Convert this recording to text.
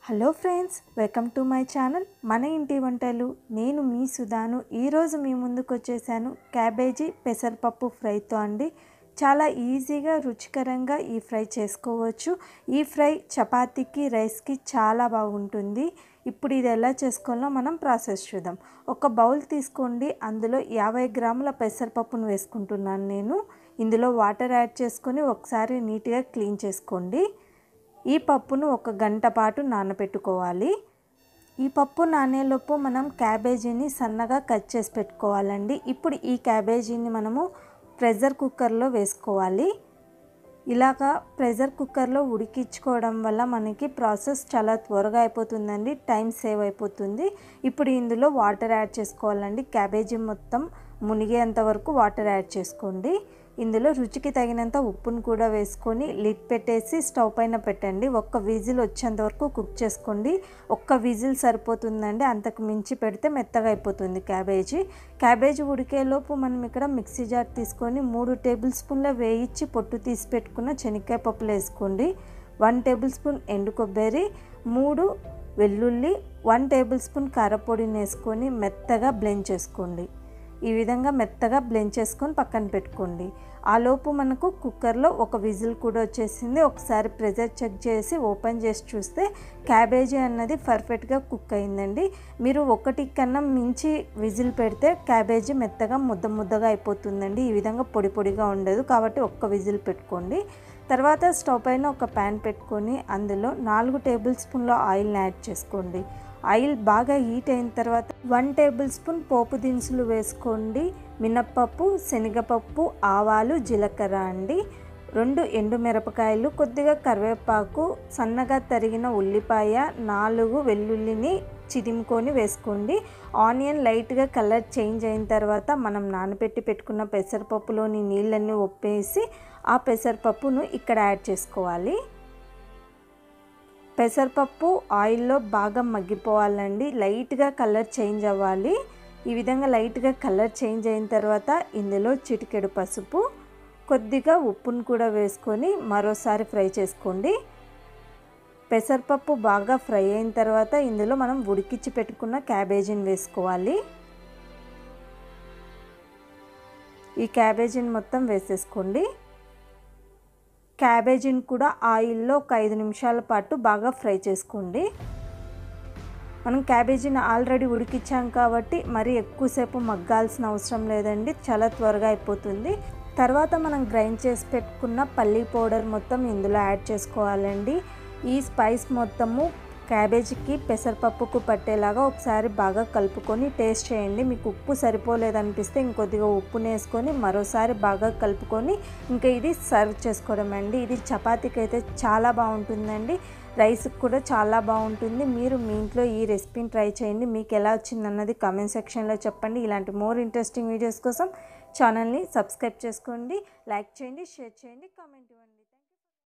hello friends welcome to my channel మన ఇంటి వంటలు నేను మీ సుధాను ఈరోజు మీ ముందుకు వచ్చేసాను క్యాబేజీ పెసరపప్పు ఫ్రైతో అండి చాలా ఈజీగా రుచికరంగా ఈ ఫ్రై చేసుకోవచ్చు ఈ ఫ్రై చపాతీకి రైస్కి చాలా బాగుంటుంది ఇప్పుడు ఇది ఎలా చేసుకోవాలో మనం ప్రాసెస్ చూద్దాం ఒక బౌల్ తీసుకోండి అందులో యాభై గ్రాముల పెసరపప్పును వేసుకుంటున్నాను నేను ఇందులో వాటర్ యాడ్ చేసుకొని ఒకసారి నీట్గా క్లీన్ చేసుకోండి ఈ పప్పును ఒక గంట పాటు నానబెట్టుకోవాలి ఈ పప్పు నానేలోపు మనం క్యాబేజీని సన్నగా కట్ చేసి పెట్టుకోవాలండి ఇప్పుడు ఈ క్యాబేజీని మనము ప్రెషర్ కుక్కర్లో వేసుకోవాలి ఇలాగా ప్రెషర్ కుక్కర్లో ఉడికించుకోవడం వల్ల మనకి ప్రాసెస్ చాలా త్వరగా అయిపోతుందండి టైం సేవ్ అయిపోతుంది ఇప్పుడు ఇందులో వాటర్ యాడ్ చేసుకోవాలండి క్యాబేజీ మొత్తం మునిగేంత వరకు వాటర్ యాడ్ చేసుకోండి ఇందులో రుచికి తగినంత ఉప్పును కూడా వేసుకొని లిడ్ పెట్టేసి స్టవ్ పైన పెట్టండి ఒక్క విజిల్ వచ్చేంత వరకు కుక్ చేసుకోండి ఒక్క విజిల్ సరిపోతుందండి అంతకు మించి పెడితే మెత్తగా అయిపోతుంది క్యాబేజీ క్యాబేజీ ఉడికేలోపు మనం ఇక్కడ మిక్సీ జార్ తీసుకొని మూడు టేబుల్ స్పూన్ల వేయించి పొట్టు తీసి పెట్టుకున్న శనక్కాయ పప్పులు వేసుకోండి వన్ టేబుల్ స్పూన్ ఎండు కొబ్బరి మూడు వెల్లుల్లి వన్ టేబుల్ స్పూన్ కారపొడిని వేసుకొని మెత్తగా బ్లెండ్ చేసుకోండి ఈ విధంగా మెత్తగా బ్లెండ్ చేసుకొని పక్కన పెట్టుకోండి ఆ లోపు మనకు కుక్కర్లో ఒక విజిల్ కూడా వచ్చేసింది ఒకసారి ప్రెజర్ చెక్ చేసి ఓపెన్ చేసి చూస్తే క్యాబేజీ అన్నది పర్ఫెక్ట్గా కుక్ అయిందండి మీరు ఒకటి కన్నా మించి విజిల్ పెడితే క్యాబేజీ మెత్తగా ముద్ద ముద్దగా అయిపోతుందండి ఈ విధంగా పొడి పొడిగా ఉండదు కాబట్టి ఒక్క విజిల్ పెట్టుకోండి తర్వాత స్టవ్ పైన ఒక ప్యాన్ పెట్టుకొని అందులో నాలుగు టేబుల్ స్పూన్ల ఆయిల్ని యాడ్ చేసుకోండి ఆయిల్ బాగా హీట్ అయిన తర్వాత వన్ టేబుల్ స్పూన్ పోపు దినుసులు వేసుకోండి మినప్పప్పు శనగపప్పు ఆవాలు జీలకర్ర అండి రెండు ఎండు మిరపకాయలు కొద్దిగా కరివేపాకు సన్నగా తరిగిన ఉల్లిపాయ నాలుగు వెల్లుల్లిని చిదిముకొని వేసుకోండి ఆనియన్ లైట్గా కలర్ చేంజ్ అయిన తర్వాత మనం నానబెట్టి పెట్టుకున్న పెసరపప్పులోని నీళ్ళన్నీ ఒప్పేసి ఆ పెసరపప్పును ఇక్కడ యాడ్ చేసుకోవాలి పెసరపప్పు ఆయిల్లో బాగా మగ్గిపోవాలండి లైట్గా కలర్ చేంజ్ అవ్వాలి ఈ విధంగా లైట్గా కలర్ చేంజ్ అయిన తర్వాత ఇందులో చిటికెడు పసుపు కొద్దిగా ఉప్పును కూడా వేసుకొని మరోసారి ఫ్రై చేసుకోండి పెసరపప్పు బాగా ఫ్రై అయిన తర్వాత ఇందులో మనం ఉడికించి పెట్టుకున్న క్యాబేజీని వేసుకోవాలి ఈ క్యాబేజీని మొత్తం వేసేసుకోండి క్యాబేజీని కూడా ఆయిల్లో ఒక ఐదు నిమిషాల పాటు బాగా ఫ్రై చేసుకోండి మనం క్యాబేజీని ఆల్రెడీ ఉడికించాం కాబట్టి మరీ ఎక్కువసేపు మగ్గాల్సిన అవసరం లేదండి చాలా త్వరగా అయిపోతుంది తర్వాత మనం గ్రైండ్ చేసి పెట్టుకున్న పల్లీ పౌడర్ మొత్తం ఇందులో యాడ్ చేసుకోవాలండి ఈ స్పైస్ మొత్తము క్యాబేజీకి పెసరపప్పుకు పట్టేలాగా ఒకసారి బాగా కలుపుకొని టేస్ట్ చేయండి మీకు ఉప్పు సరిపోలేదనిపిస్తే ఇంకొద్దిగా ఉప్పుని వేసుకొని మరోసారి బాగా కలుపుకొని ఇంకా ఇది సర్వ్ చేసుకోవడం అండి ఇది చపాతీకి అయితే చాలా బాగుంటుందండి రైస్కి కూడా చాలా బాగుంటుంది మీరు మీ ఇంట్లో ఈ రెసిపీని ట్రై చేయండి మీకు ఎలా వచ్చిందన్నది కామెంట్ సెక్షన్లో చెప్పండి ఇలాంటి మోర్ ఇంట్రెస్టింగ్ వీడియోస్ కోసం ఛానల్ని సబ్స్క్రైబ్ చేసుకోండి లైక్ చేయండి షేర్ చేయండి కామెంట్ ఇవ్వండి